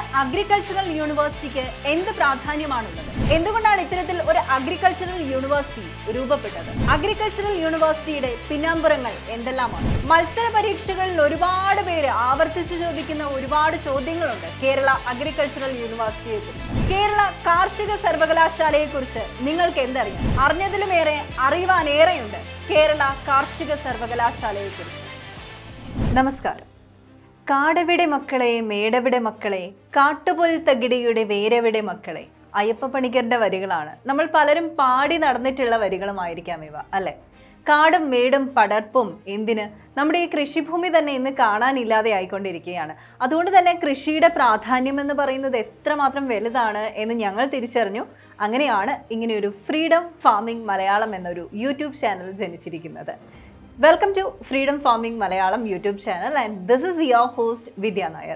agricultural യൂണിവേഴ്സിറ്റിക്ക് എന്ത് പ്രാധാന്യമാണുള്ളത് എന്തുകൊണ്ടാണ് ഇത്തരത്തിൽ ഒരു അഗ്രികൾച്ചറൽ യൂണിവേഴ്സിറ്റി രൂപപ്പെട്ടത് അഗ്രികൾച്ചറൽ യൂണിവേഴ്സിറ്റിയുടെ പിന്നാമ്പുറങ്ങൾ എന്തെല്ലാമാണ് മത്സര പരീക്ഷകളിൽ ഒരുപാട് പേര് ആവർത്തിച്ചു ചോദിക്കുന്ന ഒരുപാട് ചോദ്യങ്ങളുണ്ട് കേരള അഗ്രികൾച്ചറൽ യൂണിവേഴ്സിറ്റിയെ കുറിച്ച് കേരള കാർഷിക സർവകലാശാലയെ കുറിച്ച് നിങ്ങൾക്ക് എന്തറിയാം അറിഞ്ഞതിലുമേറെ അറിയുവാനേറെയുണ്ട് കേരള കാർഷിക സർവകലാശാലയെ കുറിച്ച് നമസ്കാരം കാടെവിടെ മക്കളെ മേടെവിടെ മക്കളെ കാട്ടുപുൽ തകിടിയുടെ വേരെവിടെ മക്കളെ അയ്യപ്പ പണിക്കരുടെ വരികളാണ് നമ്മൾ പലരും പാടി നടന്നിട്ടുള്ള വരികളുമായിരിക്കാം ഇവ അല്ലെ കാടും മേടും പടർപ്പും എന്തിന് നമ്മുടെ ഈ കൃഷിഭൂമി തന്നെ ഇന്ന് കാണാനില്ലാതെ ആയിക്കൊണ്ടിരിക്കുകയാണ് അതുകൊണ്ട് തന്നെ കൃഷിയുടെ പ്രാധാന്യം എന്ന് പറയുന്നത് എത്രമാത്രം വലുതാണ് എന്ന് ഞങ്ങൾ തിരിച്ചറിഞ്ഞു അങ്ങനെയാണ് ഇങ്ങനെയൊരു ഫ്രീഡം ഫാമിംഗ് മലയാളം എന്നൊരു യൂട്യൂബ് ചാനൽ ജനിച്ചിരിക്കുന്നത് welcome to Freedom Farming Malayalam YouTube channel and this is your host Vidya Nair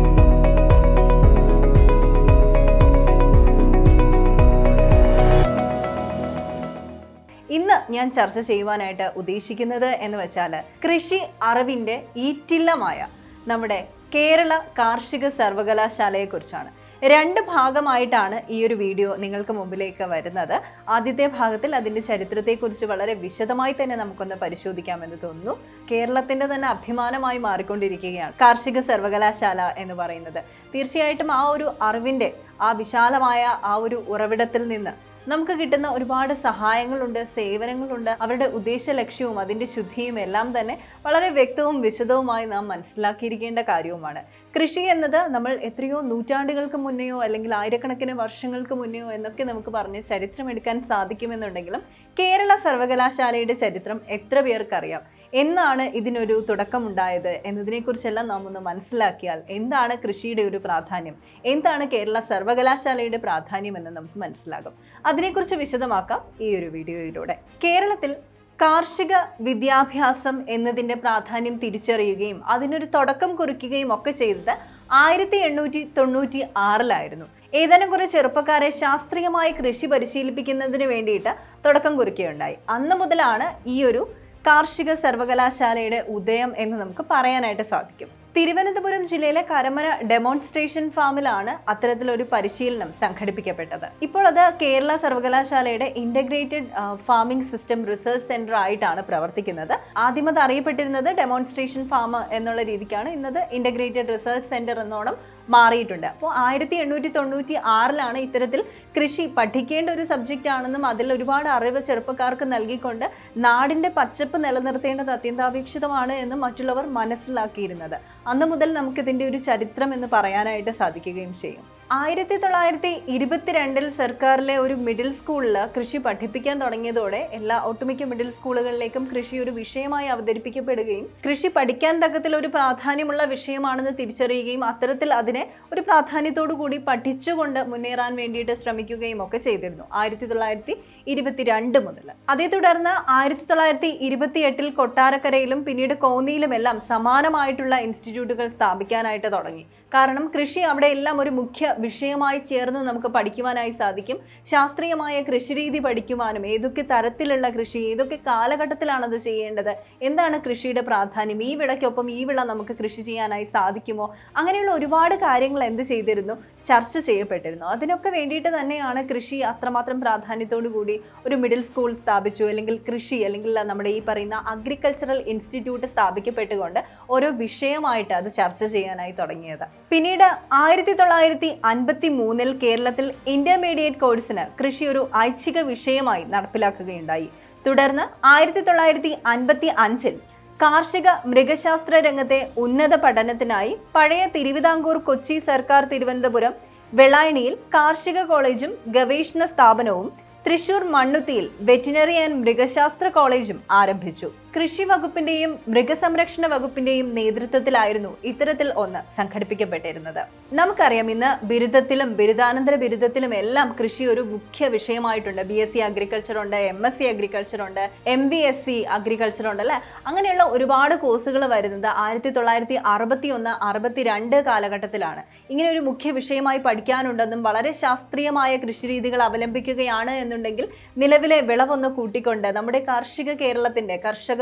ഇന്ന് ഞാൻ ചർച്ച ചെയ്യുവാനായിട്ട് ഉദ്ദേശിക്കുന്നത് എന്ന് വെച്ചാൽ കൃഷി അറിവിൻ്റെ ഈറ്റില്ലമായ നമ്മുടെ കേരള കാർഷിക സർവകലാശാലയെക്കുറിച്ചാണ് രണ്ട് ഭാഗമായിട്ടാണ് ഈ ഒരു വീഡിയോ നിങ്ങൾക്ക് മുമ്പിലേക്ക് വരുന്നത് ആദ്യത്തെ ഭാഗത്തിൽ അതിൻ്റെ ചരിത്രത്തെക്കുറിച്ച് വളരെ വിശദമായി തന്നെ നമുക്കൊന്ന് പരിശോധിക്കാമെന്ന് തോന്നുന്നു കേരളത്തിൻ്റെ തന്നെ അഭിമാനമായി മാറിക്കൊണ്ടിരിക്കുകയാണ് കാർഷിക സർവകലാശാല എന്ന് പറയുന്നത് തീർച്ചയായിട്ടും ആ ഒരു അറിവിൻ്റെ ആ വിശാലമായ ആ ഒരു ഉറവിടത്തിൽ നിന്ന് നമുക്ക് കിട്ടുന്ന ഒരുപാട് സഹായങ്ങളുണ്ട് സേവനങ്ങളുണ്ട് അവരുടെ ഉദ്ദേശ ലക്ഷ്യവും അതിൻ്റെ ശുദ്ധിയും എല്ലാം തന്നെ വളരെ വ്യക്തവും വിശദവുമായി നാം മനസ്സിലാക്കിയിരിക്കേണ്ട കാര്യവുമാണ് കൃഷി എന്നത് നമ്മൾ എത്രയോ നൂറ്റാണ്ടുകൾക്ക് മുന്നെയോ അല്ലെങ്കിൽ ആയിരക്കണക്കിന് വർഷങ്ങൾക്ക് മുന്നെയോ എന്നൊക്കെ നമുക്ക് പറഞ്ഞ് ചരിത്രമെടുക്കാൻ സാധിക്കുമെന്നുണ്ടെങ്കിലും കേരള സർവകലാശാലയുടെ ചരിത്രം എത്ര പേർക്കറിയാം എന്നാണ് ഇതിനൊരു തുടക്കമുണ്ടായത് എന്നതിനെക്കുറിച്ചെല്ലാം നാം ഒന്ന് മനസ്സിലാക്കിയാൽ എന്താണ് കൃഷിയുടെ ഒരു പ്രാധാന്യം എന്താണ് കേരള സർവകലാശാലയുടെ പ്രാധാന്യം എന്ന് നമുക്ക് മനസ്സിലാകും അതിനെക്കുറിച്ച് വിശദമാക്കാം ഈ ഒരു വീഡിയോയിലൂടെ കേരളത്തിൽ കാർഷിക വിദ്യാഭ്യാസം എന്നതിൻ്റെ പ്രാധാന്യം തിരിച്ചറിയുകയും അതിനൊരു തുടക്കം കുറിക്കുകയും ഒക്കെ ചെയ്തത് ആയിരത്തി എണ്ണൂറ്റി തൊണ്ണൂറ്റി ആറിലായിരുന്നു ഏതാനും കുറേ ചെറുപ്പക്കാരെ ശാസ്ത്രീയമായി കൃഷി പരിശീലിപ്പിക്കുന്നതിന് വേണ്ടിയിട്ട് തുടക്കം കുറിക്കുകയുണ്ടായി അന്ന് മുതലാണ് ഈ ഒരു കാർഷിക സർവകലാശാലയുടെ ഉദയം എന്ന് നമുക്ക് പറയാനായിട്ട് സാധിക്കും തിരുവനന്തപുരം ജില്ലയിലെ കരമന ഡെമോൺസ്ട്രേഷൻ ഫാമിലാണ് അത്തരത്തിലൊരു പരിശീലനം സംഘടിപ്പിക്കപ്പെട്ടത് ഇപ്പോൾ അത് കേരള സർവകലാശാലയുടെ integrated farming system research centre ആയിട്ടാണ് പ്രവർത്തിക്കുന്നത് ആദ്യം അത് അറിയപ്പെട്ടിരുന്നത് ഡെമോൺസ്ട്രേഷൻ ഫാം എന്നുള്ള രീതിക്കാണ് ഇന്നത് ഇന്റഗ്രേറ്റഡ് റിസർച്ച് സെന്റർ എന്നോണം മാറിയിട്ടുണ്ട് അപ്പോൾ ആയിരത്തി എണ്ണൂറ്റി തൊണ്ണൂറ്റി ആറിലാണ് ഇത്തരത്തിൽ കൃഷി പഠിക്കേണ്ട ഒരു സബ്ജക്റ്റ് ആണെന്നും അതിൽ ഒരുപാട് അറിവ് ചെറുപ്പക്കാർക്ക് നൽകിക്കൊണ്ട് നാടിൻ്റെ പച്ചപ്പ് നിലനിർത്തേണ്ടത് അത്യന്താപേക്ഷിതമാണ് എന്നും മറ്റുള്ളവർ മനസ്സിലാക്കിയിരുന്നത് അന്ന് മുതൽ നമുക്കിതിൻ്റെ ഒരു ചരിത്രം എന്ന് പറയാനായിട്ട് സാധിക്കുകയും ചെയ്യും ആയിരത്തി തൊള്ളായിരത്തി ഇരുപത്തിരണ്ടിൽ സർക്കാരിലെ ഒരു മിഡിൽ സ്കൂളിൽ കൃഷി പഠിപ്പിക്കാൻ തുടങ്ങിയതോടെ എല്ലാ ഒട്ടുമിക്ക മിഡിൽ സ്കൂളുകളിലേക്കും കൃഷി ഒരു വിഷയമായി അവതരിപ്പിക്കപ്പെടുകയും കൃഷി പഠിക്കാൻ തക്കത്തിൽ ഒരു പ്രാധാന്യമുള്ള വിഷയമാണെന്ന് തിരിച്ചറിയുകയും അത്തരത്തിൽ അതിനെ ഒരു പ്രാധാന്യത്തോടു കൂടി പഠിച്ചുകൊണ്ട് മുന്നേറാൻ വേണ്ടിയിട്ട് ശ്രമിക്കുകയും ഒക്കെ ചെയ്തിരുന്നു ആയിരത്തി തൊള്ളായിരത്തി ഇരുപത്തിരണ്ട് മുതൽ അതേ തുടർന്ന് ആയിരത്തി തൊള്ളായിരത്തി ഇരുപത്തി എട്ടിൽ കൊട്ടാരക്കരയിലും പിന്നീട് കോന്നിയിലുമെല്ലാം സമാനമായിട്ടുള്ള ഇൻസ്റ്റിറ്റ്യൂട്ടുകൾ സ്ഥാപിക്കാനായിട്ട് തുടങ്ങി കാരണം കൃഷി അവിടെ എല്ലാം ഒരു മുഖ്യ വിഷയമായി ചേർന്ന് നമുക്ക് പഠിക്കുവാനായി സാധിക്കും ശാസ്ത്രീയമായ കൃഷിരീതി പഠിക്കുവാനും ഏതൊക്കെ തരത്തിലുള്ള കൃഷി ഏതൊക്കെ കാലഘട്ടത്തിലാണ് അത് ചെയ്യേണ്ടത് എന്താണ് കൃഷിയുടെ പ്രാധാന്യം ഈ വിളയ്ക്കൊപ്പം ഈ വിള നമുക്ക് കൃഷി ചെയ്യാനായി സാധിക്കുമോ അങ്ങനെയുള്ള ഒരുപാട് കാര്യങ്ങൾ എന്ത് ചെയ്തിരുന്നു ചർച്ച ചെയ്യപ്പെട്ടിരുന്നു അതിനൊക്കെ വേണ്ടിയിട്ട് തന്നെയാണ് കൃഷി അത്രമാത്രം പ്രാധാന്യത്തോടു കൂടി ഒരു മിഡിൽ സ്കൂൾ സ്ഥാപിച്ചു അല്ലെങ്കിൽ കൃഷി അല്ലെങ്കിൽ നമ്മുടെ ഈ പറയുന്ന അഗ്രികൾച്ചറൽ ഇൻസ്റ്റിറ്റ്യൂട്ട് സ്ഥാപിക്കപ്പെട്ടുകൊണ്ട് ഓരോ വിഷയമായിട്ട് അത് ചർച്ച ചെയ്യാനായി തുടങ്ങിയത് പിന്നീട് ആയിരത്തി തൊള്ളായിരത്തി അൻപത്തി മൂന്നിൽ കേരളത്തിൽ ഇന്റർമീഡിയറ്റ് കോഴ്സിന് കൃഷി ഒരു ഐച്ഛിക വിഷയമായി നടപ്പിലാക്കുകയുണ്ടായി തുടർന്ന് ആയിരത്തി തൊള്ളായിരത്തി അൻപത്തി അഞ്ചിൽ കാർഷിക മൃഗശാസ്ത്ര രംഗത്തെ ഉന്നത പഠനത്തിനായി പഴയ തിരുവിതാംകൂർ കൊച്ചി സർക്കാർ തിരുവനന്തപുരം വെളായണിയിൽ കാർഷിക കോളേജും ഗവേഷണ സ്ഥാപനവും തൃശൂർ മണ്ണുത്തിയിൽ വെറ്റിനറി ആൻഡ് മൃഗശാസ്ത്ര കോളേജും ആരംഭിച്ചു കൃഷി വകുപ്പിന്റെയും മൃഗസംരക്ഷണ വകുപ്പിന്റെയും നേതൃത്വത്തിലായിരുന്നു ഇത്തരത്തിൽ ഒന്ന് സംഘടിപ്പിക്കപ്പെട്ടിരുന്നത് നമുക്കറിയാം ഇന്ന് ബിരുദത്തിലും ബിരുദാനന്തര ബിരുദത്തിലും എല്ലാം കൃഷി ഒരു മുഖ്യ വിഷയമായിട്ടുണ്ട് ബി എസ് സി അഗ്രികൾച്ചർ ഉണ്ട് എം എസ് സി അഗ്രികൾച്ചർ ഉണ്ട് M B S C agriculture ഉണ്ട് അല്ലെ അങ്ങനെയുള്ള ഒരുപാട് കോഴ്സുകൾ വരുന്നത് ആയിരത്തി തൊള്ളായിരത്തി അറുപത്തി ഒന്ന് അറുപത്തി രണ്ട് കാലഘട്ടത്തിലാണ് ഇങ്ങനെ ഒരു മുഖ്യ വിഷയമായി പഠിക്കാനുണ്ടെന്നും വളരെ ശാസ്ത്രീയമായ കൃഷിരീതികൾ അവലംബിക്കുകയാണ് എന്നുണ്ടെങ്കിൽ നിലവിലെ വിളവൊന്ന് കൂട്ടിക്കൊണ്ട് നമ്മുടെ കാർഷിക കേരളത്തിന്റെ കർഷക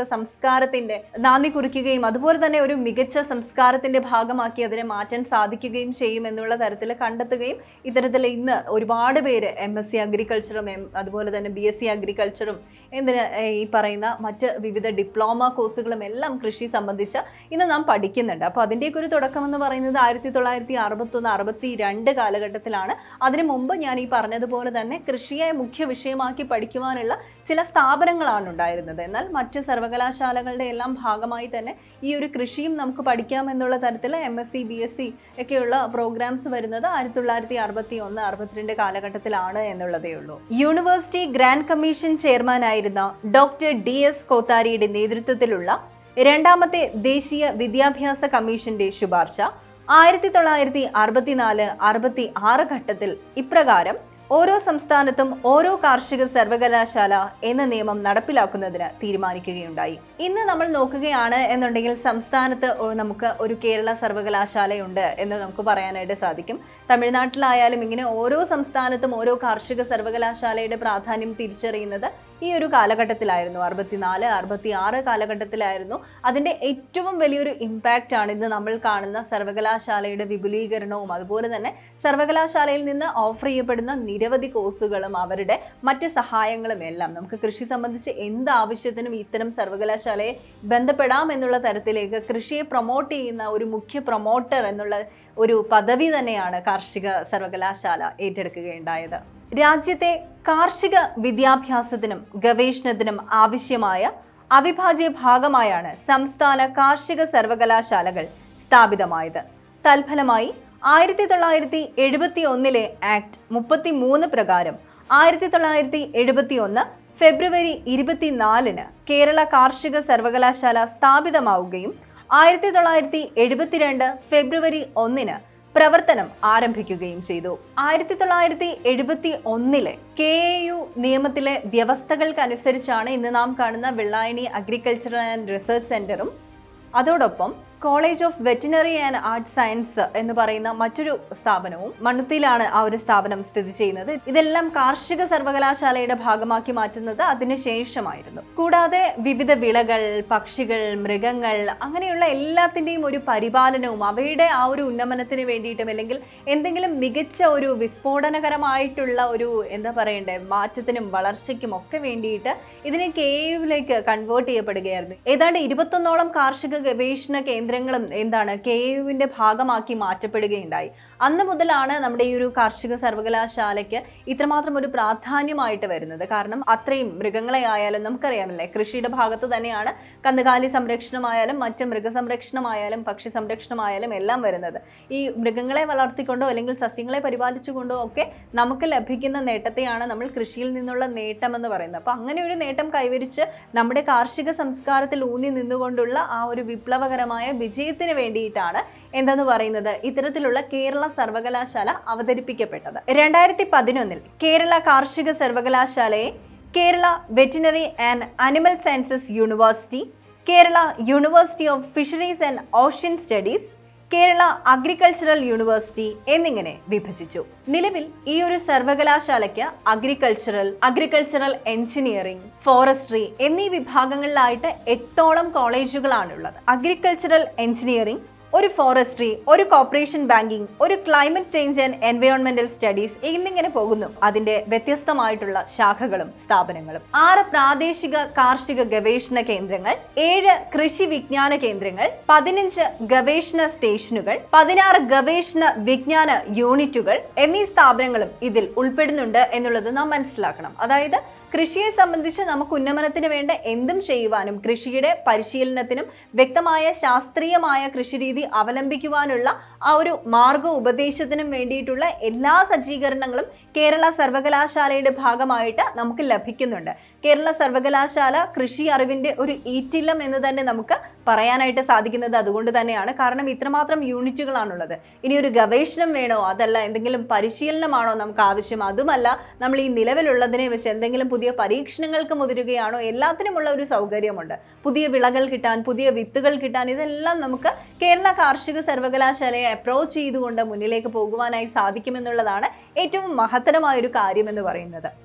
സംസ്കാരത്തിന്റെ നാന്ദി കുറിക്കുകയും അതുപോലെ തന്നെ ഒരു മികച്ച സംസ്കാരത്തിന്റെ ഭാഗമാക്കി അതിനെ മാറ്റാൻ സാധിക്കുകയും ചെയ്യും എന്നുള്ള തരത്തിൽ കണ്ടെത്തുകയും ഇത്തരത്തിൽ ഇന്ന് ഒരുപാട് പേര് എം എസ് സി അഗ്രികൾച്ചറും എം അതുപോലെ തന്നെ ബി എസ് സി അഗ്രികൾച്ചറും എന്തിന് ഏഹ്, ഈ പറയുന്ന മറ്റ് വിവിധ ഡിപ്ലോമ കോഴ്സുകളും എല്ലാം കൃഷി സംബന്ധിച്ച് ഇന്ന് നാം പഠിക്കുന്നുണ്ട് അപ്പോൾ അതിൻ്റെയൊക്കെ ഒരു തുടക്കമെന്ന് പറയുന്നത് ആയിരത്തി തൊള്ളായിരത്തി അറുപത്തൊന്ന് അറുപത്തി രണ്ട് കാലഘട്ടത്തിലാണ് അതിനു മുമ്പ് ഞാൻ ഈ പറഞ്ഞതുപോലെ തന്നെ കൃഷിയെ മുഖ്യ വിഷയമാക്കി പഠിക്കുവാനുള്ള ചില സ്ഥാപനങ്ങളാണ് ഉണ്ടായിരുന്നത് എന്നാൽ മറ്റ് സർവകലാശാലകളുടെ എല്ലാം ഭാഗമായി തന്നെ ഈ ഒരു കൃഷിയും നമുക്ക് പഠിക്കാം എന്നുള്ള തരത്തിൽ M S C B S C ഒക്കെയുള്ള പ്രോഗ്രാംസ് വരുന്നത് ആയിരത്തി തൊള്ളായിരത്തി അറുപത്തി ഒന്ന് അറുപത്തിരണ്ട് കാലഘട്ടത്തിലാണ് എന്നുള്ളതേ ഉള്ളൂ യൂണിവേഴ്സിറ്റി ഗ്രാൻഡ് കമ്മീഷൻ ചെയർമാനായിരുന്ന ഡോക്ടർ ഡി എസ് കോത്താരിയുടെ നേതൃത്വത്തിലുള്ള രണ്ടാമത്തെ ദേശീയ വിദ്യാഭ്യാസ കമ്മീഷന്റെ ശുപാർശ ആയിരത്തി തൊള്ളായിരത്തി അറുപത്തിനാല് അറുപത്തി ആറ് ഘട്ടത്തിൽ ഇപ്രകാരം ഓരോ സംസ്ഥാനത്തും ഓരോ കാർഷിക സർവകലാശാല എന്ന നിയമം നടപ്പിലാക്കുന്നതിന് തീരുമാനിക്കുകയുണ്ടായി ഇന്ന് നമ്മൾ നോക്കുകയാണ് എന്നുണ്ടെങ്കിൽ സംസ്ഥാനത്ത് ഒ- നമുക്ക് ഒരു കേരള സർവകലാശാലയുണ്ട് എന്ന് നമുക്ക് പറയാനായിട്ട് സാധിക്കും തമിഴ്നാട്ടിലായാലും ഇങ്ങനെ ഓരോ സംസ്ഥാനത്തും ഓരോ കാർഷിക സർവകലാശാലയുടെ പ്രാധാന്യം തിരിച്ചറിയുന്നത് ഈ ഒരു കാലഘട്ടത്തിലായിരുന്നു അറുപത്തിനാല് അറുപത്തി ആറ് കാലഘട്ടത്തിലായിരുന്നു അതിൻ്റെ ഏറ്റവും വലിയൊരു ഇമ്പാക്റ്റ് ആണ് ഇന്ന് നമ്മൾ കാണുന്ന സർവകലാശാലയുടെ വിപുലീകരണവും അതുപോലെ തന്നെ സർവകലാശാലയിൽ നിന്ന് ഓഫർ ചെയ്യപ്പെടുന്ന നിരവധി കോഴ്സുകളും അവരുടെ മറ്റ് സഹായങ്ങളും എല്ലാം നമുക്ക് കൃഷി സംബന്ധിച്ച് എന്ത് ആവശ്യത്തിനും ഇത്തരം സർവകലാശാലയെ ബന്ധപ്പെടാം എന്നുള്ള തരത്തിലേക്ക് കൃഷിയെ പ്രൊമോട്ട് ചെയ്യുന്ന ഒരു മുഖ്യ പ്രൊമോട്ടർ എന്നുള്ള ഒരു പദവി തന്നെയാണ് കാർഷിക സർവകലാശാല ഏറ്റെടുക്കുകയുണ്ടായത് രാജ്യത്തെ കാർഷിക വിദ്യാഭ്യാസത്തിനും ഗവേഷണത്തിനും ആവശ്യമായ അവിഭാജ്യ ഭാഗമായാണ് സംസ്ഥാന കാർഷിക സർവകലാശാലകൾ സ്ഥാപിതമായത് തൽഫലമായി ആയിരത്തി തൊള്ളായിരത്തി എഴുപത്തി ഒന്നിലെ ആക്ട് മുപ്പത്തി മൂന്ന് പ്രകാരം ആയിരത്തി തൊള്ളായിരത്തി എഴുപത്തി ഒന്ന് ഫെബ്രുവരി ഇരുപത്തിനാലിന് കേരള കാർഷിക സർവകലാശാല സ്ഥാപിതമാവുകയും ആയിരത്തി തൊള്ളായിരത്തി എഴുപത്തിരണ്ട് ഫെബ്രുവരി ഒന്നിന് പ്രവർത്തനം ആരംഭിക്കുകയും ചെയ്തു ആയിരത്തി തൊള്ളായിരത്തി എഴുപത്തി ഒന്നിലെ കെ എ യു നിയമത്തിലെ വ്യവസ്ഥകൾക്കനുസരിച്ചാണ് ഇന്ന് നാം കാണുന്ന വെള്ളായണി അഗ്രികൾച്ചറൽ ആൻഡ് റിസർച്ച് സെന്ററും അതോടൊപ്പം college of veterinary and art science എന്ന് പറയുന്ന മറ്റൊരു സ്ഥാപനവും മണ്ണുത്തിയിലാണ് ആ ഒരു സ്ഥാപനം സ്ഥിതി ചെയ്യുന്നത് ഇതെല്ലാം കാർഷിക സർവകലാശാലയുടെ ഭാഗമാക്കി മാറ്റുന്നത് അതിനുശേഷമായിരുന്നു കൂടാതെ വിവിധ വിളകൾ പക്ഷികൾ മൃഗങ്ങൾ അങ്ങനെയുള്ള എല്ലാത്തിൻ്റെയും ഒരു പരിപാലനവും അവയുടെ ആ ഒരു ഉന്നമനത്തിന് വേണ്ടിയിട്ടും അല്ലെങ്കിൽ എന്തെങ്കിലും മികച്ച ഒരു വിസ്ഫോടനകരമായിട്ടുള്ള ഒരു എന്താ പറയണ്ടേ മാറ്റത്തിനും വളർച്ചയ്ക്കും ഒക്കെ വേണ്ടിയിട്ട് ഇതിനെ കെ യുവിലേക്ക് കൺവേർട്ട് ചെയ്യപ്പെടുകയായിരുന്നു ഏതാണ്ട് ഇരുപത്തൊന്നോളം കാർഷിക ഗവേഷണ കേന്ദ്രങ്ങളും എന്താണ് കെ യുവിൻ്റെ ഭാഗമാക്കി മാറ്റപ്പെടുകയുണ്ടായി അന്ന് മുതലാണ് നമ്മുടെ ഈ ഒരു കാർഷിക സർവകലാശാലയ്ക്ക് ഇത്രമാത്രം ഒരു പ്രാധാന്യമായിട്ട് വരുന്നത് കാരണം അത്രയും മൃഗങ്ങളെ ആയാലും നമുക്കറിയാമല്ലേ കൃഷിയുടെ ഭാഗത്ത് തന്നെയാണ് കന്നുകാലി സംരക്ഷണമായാലും മറ്റ് മൃഗസംരക്ഷണമായാലും പക്ഷി സംരക്ഷണമായാലും എല്ലാം വരുന്നത് ഈ മൃഗങ്ങളെ വളർത്തിക്കൊണ്ടോ അല്ലെങ്കിൽ സസ്യങ്ങളെ പരിപാലിച്ചുകൊണ്ടോ ഒക്കെ നമുക്ക് ലഭിക്കുന്ന നേട്ടത്തെയാണ് നമ്മൾ കൃഷിയിൽ നിന്നുള്ള നേട്ടം എന്ന് പറയുന്നത് അപ്പോൾ അങ്ങനെ ഒരു നേട്ടം കൈവരിച്ച് നമ്മുടെ കാർഷിക സംസ്കാരത്തിൽ ഊന്നി നിന്നുകൊണ്ടുള്ള ആ ഒരു വിപ്ലവകരമായ വിജയത്തിന് വേണ്ടിയിട്ടാണ് എന്തെന്ന് പറയുന്നത് ഇത്തരത്തിലുള്ള കേരള സർവകലാശാല അവതരിപ്പിക്കപ്പെട്ടത് രണ്ടായിരത്തി പതിനൊന്നിൽ കേരള കാർഷിക സർവകലാശാലയെ Kerala veterinary and animal sciences university Kerala university of fisheries and ocean studies Kerala agricultural university എന്നിങ്ങനെ വിഭജിച്ചു നിലവിൽ ഈ ഒരു സർവകലാശാലയ്ക്ക് അഗ്രികൾച്ചറൽ അഗ്രികൾച്ചറൽ എഞ്ചിനീയറിംഗ് ഫോറസ്ട്രി എന്നീ വിഭാഗങ്ങളിലായിട്ട് എട്ടോളം കോളേജുകളാണുള്ളത് അഗ്രികൾച്ചറൽ എഞ്ചിനീയറിംഗ് ഒരു ഫോറസ്ട്രി ഒരു കോർപ്പറേഷൻ ബാങ്കിംഗ് ഒരു ക്ലൈമറ്റ് ചേഞ്ച് ആൻഡ് എൻവയോൺമെന്റൽ സ്റ്റഡീസ് എന്നിങ്ങനെ പോകുന്നു അതിന്റെ വ്യത്യസ്തമായിട്ടുള്ള ശാഖകളും സ്ഥാപനങ്ങളും ആറ് പ്രാദേശിക കാർഷിക ഗവേഷണ കേന്ദ്രങ്ങൾ ഏഴ് കൃഷി വിജ്ഞാന കേന്ദ്രങ്ങൾ പതിനഞ്ച് ഗവേഷണ സ്റ്റേഷനുകൾ പതിനാറ് ഗവേഷണ വിജ്ഞാന യൂണിറ്റുകൾ എന്നീ സ്ഥാപനങ്ങളും ഇതിൽ ഉൾപ്പെടുന്നുണ്ട് എന്നുള്ളത് നാം മനസ്സിലാക്കണം അതായത് കൃഷിയെ സംബന്ധിച്ച് നമുക്ക് ഉന്നമനത്തിന് വേണ്ട എന്തും ചെയ്യുവാനും കൃഷിയുടെ പരിശീലനത്തിനും വ്യക്തമായ ശാസ്ത്രീയമായ കൃഷിരീതി അവലംബിക്കുവാനുള്ള ആ ഒരു മാർഗ ഉപദേശത്തിനും വേണ്ടിയിട്ടുള്ള എല്ലാ സജ്ജീകരണങ്ങളും കേരള സർവകലാശാലയുടെ ഭാഗമായിട്ട് നമുക്ക് ലഭിക്കുന്നുണ്ട് കേരള സർവകലാശാല കൃഷി അറിവിൻ്റെ ഒരു ഈറ്റില്ലം എന്ന് തന്നെ നമുക്ക് പറയാനായിട്ട് സാധിക്കുന്നത് അതുകൊണ്ട് തന്നെയാണ് കാരണം ഇത്രമാത്രം യൂണിറ്റുകളാണുള്ളത് ഇനി ഒരു ഗവേഷണം വേണോ അതല്ല എന്തെങ്കിലും പരിശീലനമാണോ നമുക്ക് ആവശ്യം അതുമല്ല നമ്മൾ ഈ നിലവിലുള്ളതിനെ വെച്ച് എന്തെങ്കിലും പുതിയ പരീക്ഷണങ്ങൾക്ക് മുതിരുകയാണോ എല്ലാത്തിനുമുള്ള ഒരു സൗകര്യമുണ്ട് പുതിയ വിളകൾ കിട്ടാൻ പുതിയ വിത്തുകൾ കിട്ടാൻ ഇതെല്ലാം നമുക്ക് കേരള കാർഷിക സർവകലാശാലയെ അപ്രോച്ച് ചെയ്തുകൊണ്ട് മുന്നിലേക്ക് പോകുവാനായി സാധിക്കുമെന്നുള്ളതാണ് ഏറ്റവും മഹത്തരമായ ഒരു കാര്യം എന്ന് പറയുന്നത്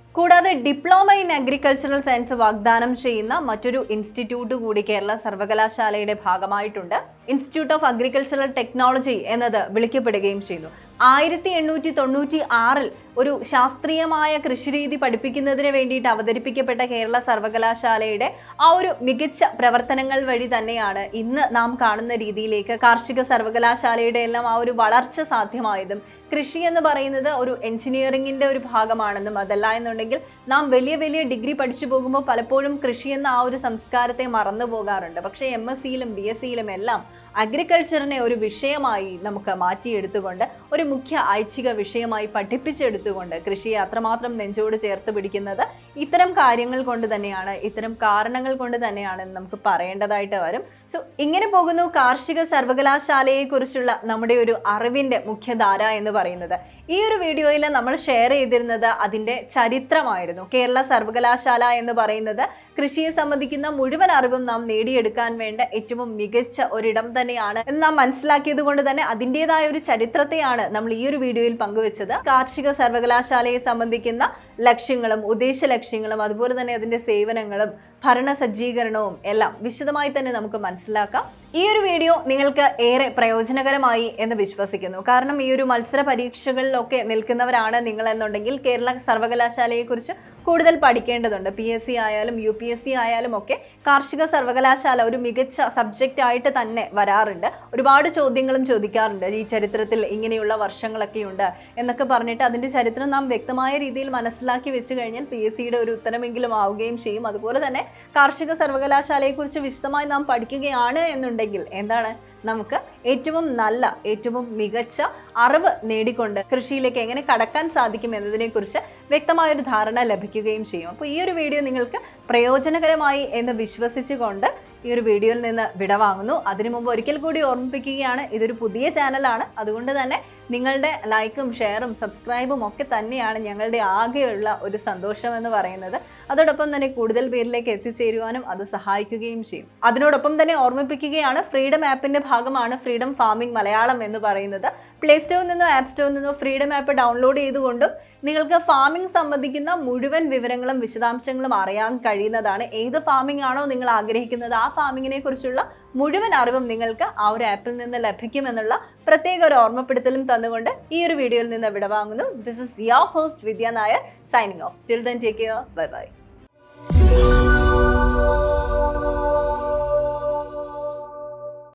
കൂടാതെ ഡിപ്ലോമ ഇൻ അഗ്രികൾച്ചറൽ സയൻസ് വാഗ്ദാനം ചെയ്യുന്ന മറ്റൊരു ഇൻസ്റ്റിറ്റ്യൂട്ട് കൂടി കേരള സർവകലാശാലയുടെ ഭാഗമായിട്ടുണ്ട് ഇൻസ്റ്റിറ്റ്യൂട്ട് ഓഫ് അഗ്രികൾച്ചറൽ ടെക്നോളജി എന്നത് വിളിക്കപ്പെടുകയും ചെയ്യുന്നു ആയിരത്തി എണ്ണൂറ്റി തൊണ്ണൂറ്റി ആറിൽ ഒരു ശാസ്ത്രീയമായ കൃഷിരീതി പഠിപ്പിക്കുന്നതിന് വേണ്ടിയിട്ട് അവതരിപ്പിക്കപ്പെട്ട കേരള സർവകലാശാലയുടെ ആ ഒരു മികച്ച പ്രവർത്തനങ്ങൾ വഴി തന്നെയാണ് ഇന്ന് നാം കാണുന്ന രീതിയിലേക്ക് കാർഷിക സർവകലാശാലയുടെ എല്ലാം ആ ഒരു വളർച്ച സാധ്യമായതും കൃഷി എന്ന് പറയുന്നത് ഒരു എഞ്ചിനീയറിംഗിന്റെ ഒരു ഭാഗമാണെന്നും അതല്ല എന്നുണ്ടെങ്കിൽ നാം വലിയ വലിയ ഡിഗ്രി പഠിച്ചു പോകുമ്പോൾ പലപ്പോഴും കൃഷി എന്ന ആ ഒരു സംസ്കാരത്തെ മറന്നു പോകാറുണ്ട് പക്ഷേ എം എസ് സിയിലും ബി എസ് സിയിലും എല്ലാം അഗ്രികൾച്ചറിനെ ഒരു വിഷയമായി നമുക്ക് മാറ്റിയെടുത്തുകൊണ്ട് ഒരു മുഖ്യ ഐച്ഛിക വിഷയമായി പഠിപ്പിച്ചെടുത്തുകൊണ്ട് കൃഷിയെ അത്രമാത്രം നെഞ്ചോട് ചേർത്ത് പിടിക്കുന്നത് ഇത്തരം കാര്യങ്ങൾ കൊണ്ട് തന്നെയാണ് ഇത്തരം കാരണങ്ങൾ കൊണ്ട് തന്നെയാണ് എന്ന് നമുക്ക് പറയേണ്ടതായിട്ട് വരും സോ ഇങ്ങനെ പോകുന്നു കാർഷിക സർവകലാശാലയെ കുറിച്ചുള്ള നമ്മുടെ ഒരു അറിവിന്റെ മുഖ്യധാര എന്ന് പറയുന്നത് ഈ ഒരു വീഡിയോയിൽ നമ്മൾ ഷെയർ ചെയ്തിരുന്നത് അതിന്റെ ചരിത്രമായിരുന്നു കേരള സർവകലാശാല എന്ന് പറയുന്നത് കൃഷിയെ സംബന്ധിക്കുന്ന മുഴുവൻ അറിവും നാം നേടിയെടുക്കാൻ വേണ്ട ഏറ്റവും മികച്ച ഒരിടം തന്നെയാണ് എന്ന് നാം മനസ്സിലാക്കിയത് കൊണ്ട് തന്നെ അതിൻ്റെതായ ഒരു ചരിത്രത്തെയാണ് നമ്മൾ ഈ ഒരു വീഡിയോയിൽ പങ്കുവച്ചത് കാർഷിക സർവകലാശാലയെ സംബന്ധിക്കുന്ന ലക്ഷ്യങ്ങളും ഉദ്ദേശ ലക്ഷ്യങ്ങളും അതുപോലെ തന്നെ അതിന്റെ സേവനങ്ങളും ഭരണ സജ്ജീകരണവും എല്ലാം വിശദമായി തന്നെ നമുക്ക് മനസ്സിലാക്കാം ഈ ഒരു വീഡിയോ നിങ്ങൾക്ക് ഏറെ പ്രയോജനകരമായി എന്ന് വിശ്വസിക്കുന്നു കാരണം ഈ ഒരു മത്സര പരീക്ഷകളിലൊക്കെ നിൽക്കുന്നവരാണ് നിങ്ങൾ എന്നുണ്ടെങ്കിൽ കേരള സർവകലാശാലയെക്കുറിച്ച് കൂടുതൽ പഠിക്കേണ്ടതുണ്ട് പി എസ് സി ആയാലും യു പി എസ് സി ആയാലും ഒക്കെ കാർഷിക സർവകലാശാല ഒരു മികച്ച സബ്ജക്റ്റ് ആയിട്ട് തന്നെ വരാറുണ്ട് ഒരുപാട് ചോദ്യങ്ങളും ചോദിക്കാറുണ്ട് ഈ ചരിത്രത്തിൽ ഇങ്ങനെയുള്ള വർഷങ്ങളൊക്കെ ഉണ്ട് എന്നൊക്കെ പറഞ്ഞിട്ട് അതിൻ്റെ ചരിത്രം നാം വ്യക്തമായ രീതിയിൽ മനസ്സിലാക്കി വെച്ച് കഴിഞ്ഞാൽ പി എസ് സിയുടെ ഒരു ഉത്തരമെങ്കിലും ആവുകയും ചെയ്യും അതുപോലെ തന്നെ കാർഷിക സർവകലാശാലയെക്കുറിച്ച് വിശദമായി നാം പഠിക്കുകയാണ് എന്നുണ്ടെങ്കിൽ എന്താണ് നമുക്ക് ഏറ്റവും നല്ല ഏറ്റവും മികച്ച അറിവ് നേടിക്കൊണ്ട് കൃഷിയിലേക്ക് എങ്ങനെ കടക്കാൻ സാധിക്കും എന്നതിനെക്കുറിച്ച് വ്യക്തമായൊരു ധാരണ ലഭിക്കുകയും ചെയ്യും അപ്പോൾ ഈ ഒരു വീഡിയോ നിങ്ങൾക്ക് പ്രയോജനകരമായി എന്ന് വിശ്വസിച്ചുകൊണ്ട് ഈ ഒരു വീഡിയോയിൽ നിന്ന് വിടവാങ്ങുന്നു അതിനു മുമ്പ് ഒരിക്കൽ കൂടി ഓർമ്മിപ്പിക്കുകയാണ് ഇതൊരു പുതിയ ചാനലാണ് അതുകൊണ്ട് തന്നെ നിങ്ങളുടെ ലൈക്കും ഷെയറും സബ്സ്ക്രൈബും ഒക്കെ തന്നെയാണ് ഞങ്ങളുടെ ആകെയുള്ള ഒരു സന്തോഷം എന്ന് പറയുന്നത് അതോടൊപ്പം തന്നെ കൂടുതൽ പേരിലേക്ക് എത്തിച്ചേരുവാനും അത് സഹായിക്കുകയും ചെയ്യും അതിനോടൊപ്പം തന്നെ ഓർമ്മിപ്പിക്കുകയാണ് ഫ്രീഡം ആപ്പിന്റെ ഭാഗമാണ് ഫ്രീഡം ഫാമിംഗ് മലയാളം എന്ന് പറയുന്നത് പ്ലേ സ്റ്റോറിൽ നിന്നോ ആപ്പ് സ്റ്റോറിൽ നിന്നോ ഫ്രീഡം ആപ്പ് ഡൗൺലോഡ് ചെയ്തുകൊണ്ടും നിങ്ങൾക്ക് ഫാമിംഗ് സംബന്ധിക്കുന്ന മുഴുവൻ വിവരങ്ങളും വിശദാംശങ്ങളും അറിയാൻ കഴിയുന്നതാണ് ഏത് ഫാമിംഗ് ആണോ നിങ്ങൾ ആഗ്രഹിക്കുന്നത് ആ ഫാമിങ്ങിനെ കുറിച്ചുള്ള മുഴുവൻ അറിവും നിങ്ങൾക്ക് ആ ഒരു ആപ്പിൽ നിന്ന് ലഭിക്കുമെന്നുള്ള പ്രത്യേക ഒരു ഓർമ്മപ്പെടുത്തലും തന്നുകൊണ്ട് ഈ ഒരു വീഡിയോയിൽ നിന്ന് വിടവാങ്ങുന്നു this is your host Vidya Nair signing off till then take care bye by